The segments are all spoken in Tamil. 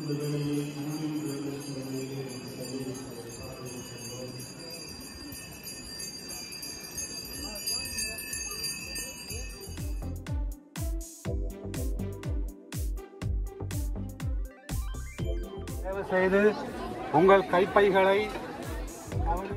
இந்த வேளையில் அன்பின் தேவனுக்கு நன்மையிலே நமக்கு சந்திருக்கிறதை பார்த்திருக்கின்றோம். தயவு செய்து உங்கள் கைப்பைகளை கவனி-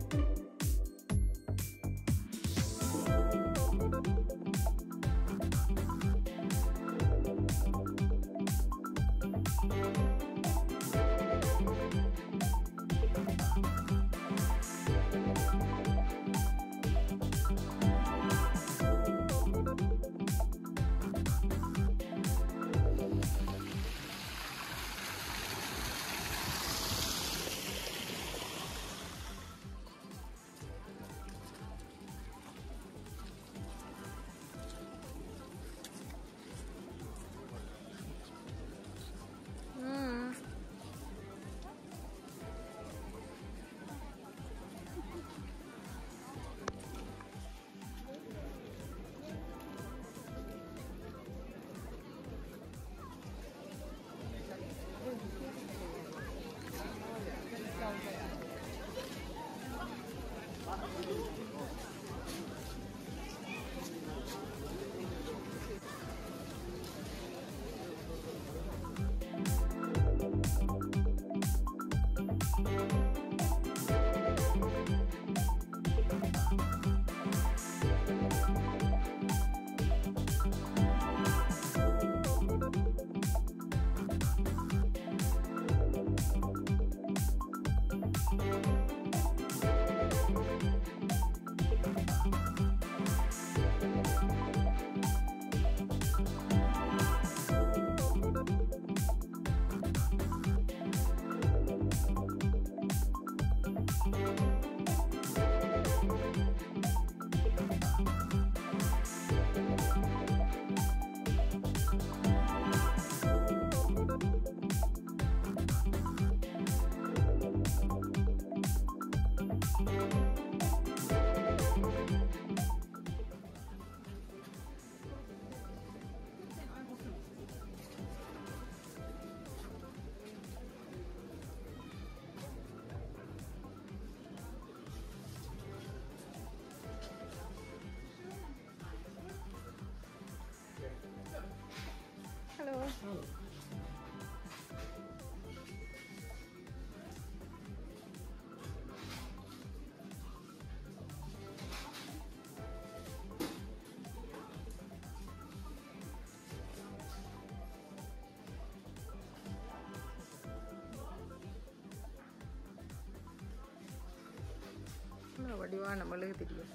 வடிவா நம்மளுக்கு தெரியும்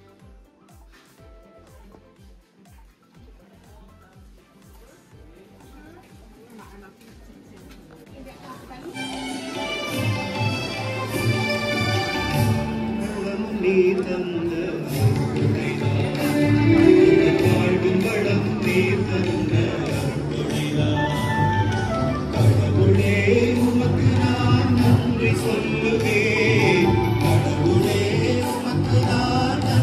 வளம் நீ தந்த வாழ்வின் வளம் நீ தந்த கடவுளே உமக்கு நான் நன்றி சொல்லுவேன் கடவுளே உமக்கு நான்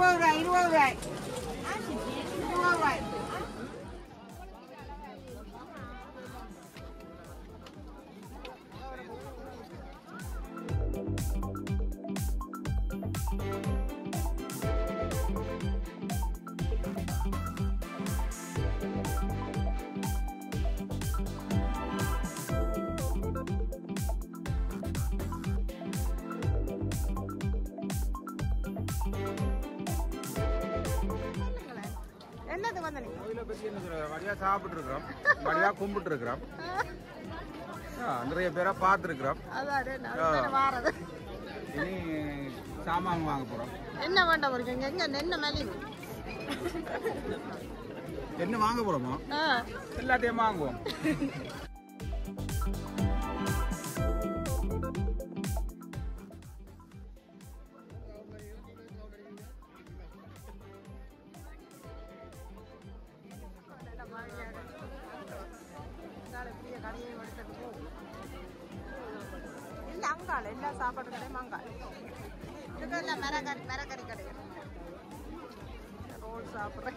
இருபது ரூபாய் இருபது ரூபாய் இருபது ரூபாய் என்னது வந்து நீங்க கோயிலை பற்றி என்ன சொல்ற வழியாக சாப்பிட்ருக்குறோம் வழியாக கும்பிட்டுருக்குறோம் நிறைய பேரை பார்த்துருக்குறோம் அதான் வாரது இனி சாமான் வாங்க போகிறோம் என்ன வேண்டாம் இருக்கீங்க எங்க நென்ன மேலே என்ன வாங்க போகிறோமோ ஆ எல்லாத்தையும் வாங்குவோம் இல்ல அங்கால எல்லா சாப்பாடு கடையும் அங்கால இதுக்கு எல்லாம் மிரகறி மிரகறி கிடையாது ரோல் சாப்பிட்றேன்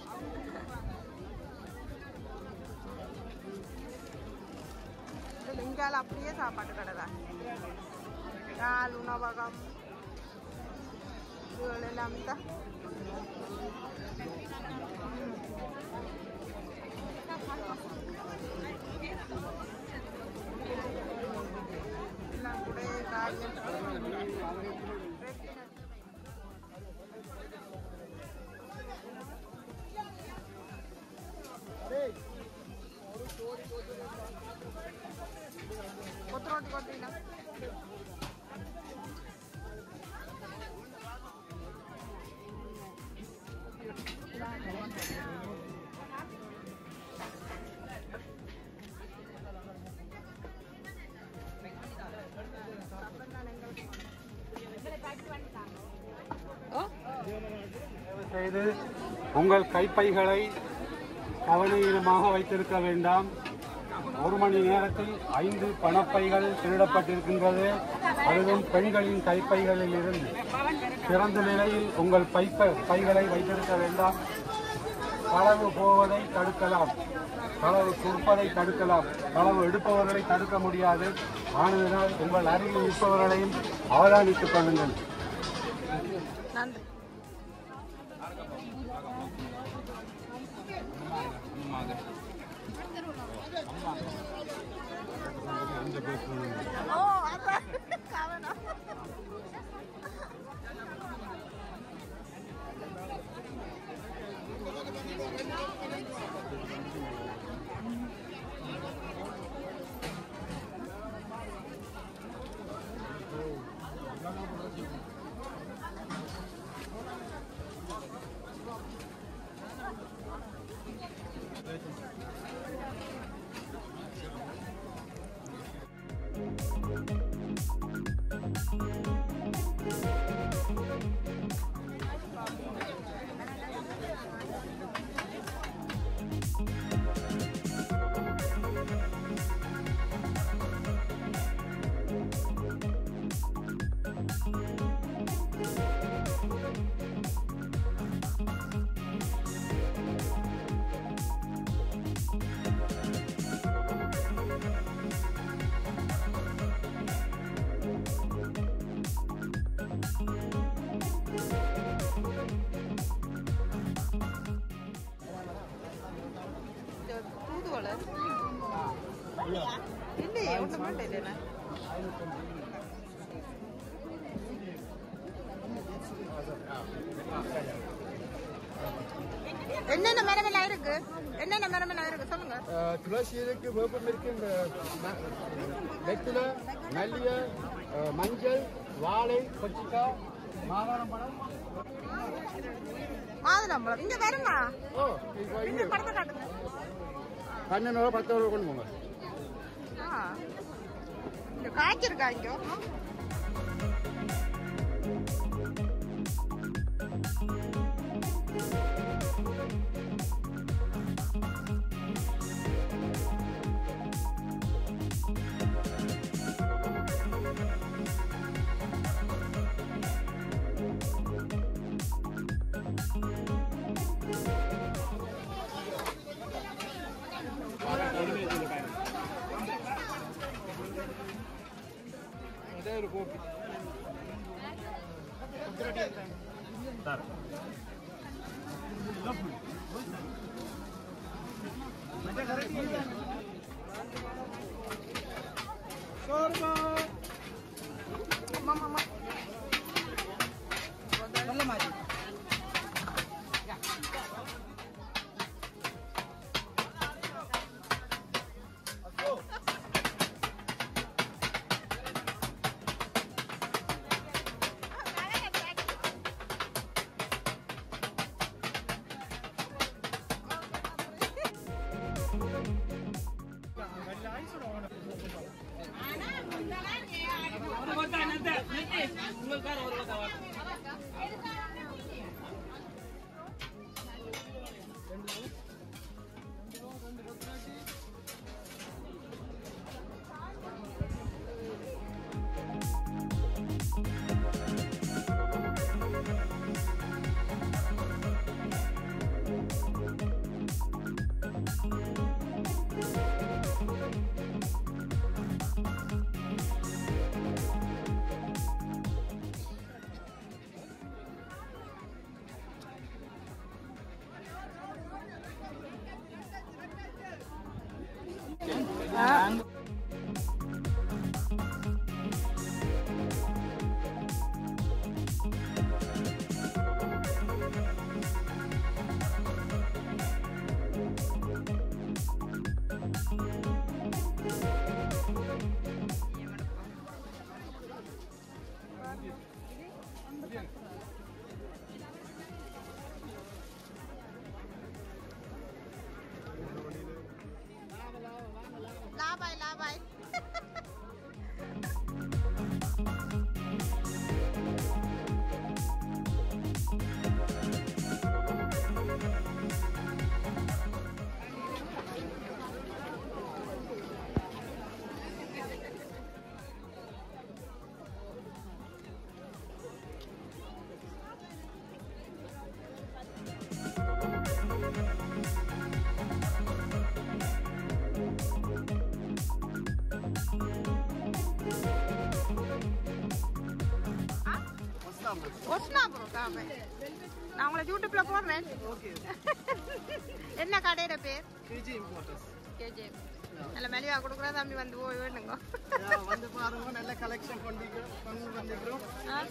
இதில் இங்கால அப்படியே சாப்பாடு கடை தான் கால் உணவகம் இதுகள் எல்லாம் தான் எல்லாம் கூட காரியம் கொத்து ரோட்டி கொட்டீங்கன்னா தயவு செய்து உங்கள் கைப்பைகளை கவனீனமாக வைத்திருக்க வேண்டாம் ஒரு மணி நேரத்தில் ஐந்து பணப்பைகள் திருடப்பட்டிருக்கின்றது அதுவும் பெண்களின் கைப்பைகளில் இருந்து சிறந்த நிலையில் உங்கள் பைப்ப பைகளை வைத்திருக்க வேண்டாம் களவு போவதை தடுக்கலாம் களவு கொடுப்பதை தடுக்கலாம் களவு எடுப்பவர்களை தடுக்க முடியாது ஆனதினால் உங்கள் அருகில் நிற்பவர்களையும் அவதானித்துக் கொள்ளுங்கள் நன்றி ஓ அதான் கவனம் தூதுவளை இல்லையே ஒன்றும் வேண்டாம் இல்லைண்ணா என்னென்ன மரமெல்லாம் இருக்கு என்னென்ன மரமெல்லாம் இருக்கு சொல்லுங்க துளசி இருக்கு வேப்பம் இருக்கு இந்த ம- வெற்றிலை மல்லிகை அஹ், மஞ்சள் வாழை கொச்சிக்காய் மாதாளம் பழம் மாதுளம்பழம் இங்க வருமா ஓ இப்போ இந்த இங்க படத்தை காட்டுங்க பன்னெண்டு ரூபா பத்து ரூபா கொண்டு போங்க ஆ. இந்த காய்ச்சிருக்கா இங்க லாபாய் லாபாய் ஒஸ்னா ப்ரோ காமே நான் உங்களை யூடியூப்ல போடுறேன் என்ன கடையோட பேர் கேஜி இம்போர்ட்டர்ஸ் கேஜே நல்ல மெலிவா கொடுக்குறா தம்பி வந்து போய் வேணுங்க வந்து பாருங்க நல்ல கலெக்ஷன் கொண்டு கொண்டு வந்துக்கிறோம் ஆ?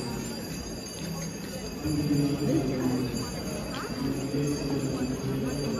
Thank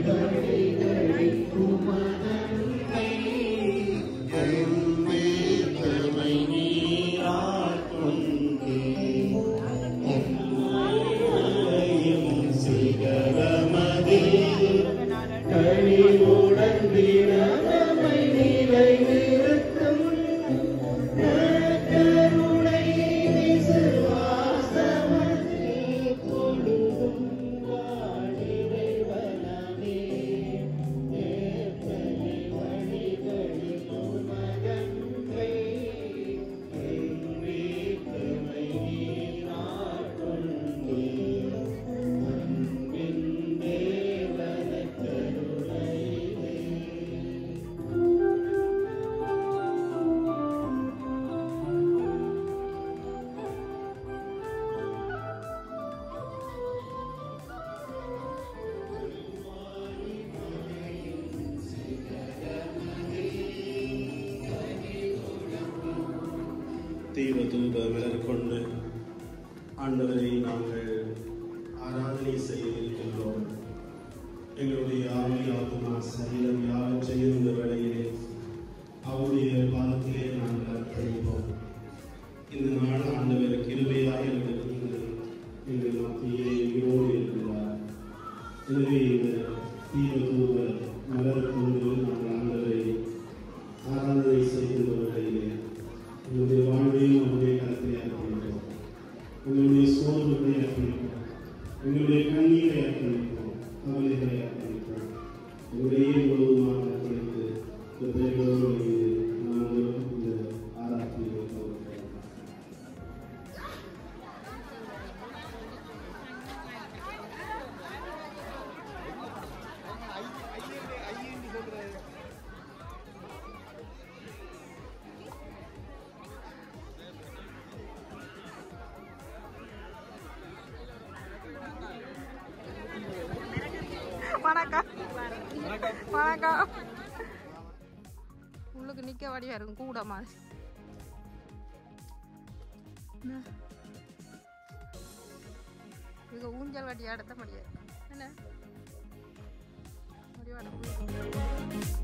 தீப தூப மலர் கொண்டு ஆண்டவரை நாங்கள் ஆராதனை செய்ய இருக்கின்றோம் எங்களுடைய ஆவி ஆத்மா சரீரம் யாவற்றையும் இந்த வேளையிலே அவருடைய பாதத்திலே நாங்கள் அர்ப்பணிப்போம் இந்த நாள் ஆண்டவர் கிருபையாக எங்களுக்கு எங்கள் மத்தியிலே உயிரோடு இருக்கிறார் எனவே இந்த தீப தூப மலர் கொண்டு நாங்கள் ஆண்டவரை ஆராதனை செய்கின்ற வேளையிலே உங்களுடைய வாழ்வையும் அவருடைய கருத்தை அர்ப்பணிப்போம் உங்களுடைய சோர்வுகளை அர்ப்பணிப்போம் உங்களுடைய கண்ணீரை அர்ப்பணிப்போம் கவலைகளை அர்ப்பணிப்போம் உங்களுடைய முழுவதுமாக அர்ப்பணித்து இந்த பெயரோடு நாங்கள் இந்த ஆராதனையை துவங்குகிறோம். வணக்கம் வணக்கம் உள்ளுக்கு நிக்க வடிவா இருக்கும் கூட மாதிரி என்ன? இது ஊஞ்சல் வடி அடுத்த முடியாது என்ன வடிவாட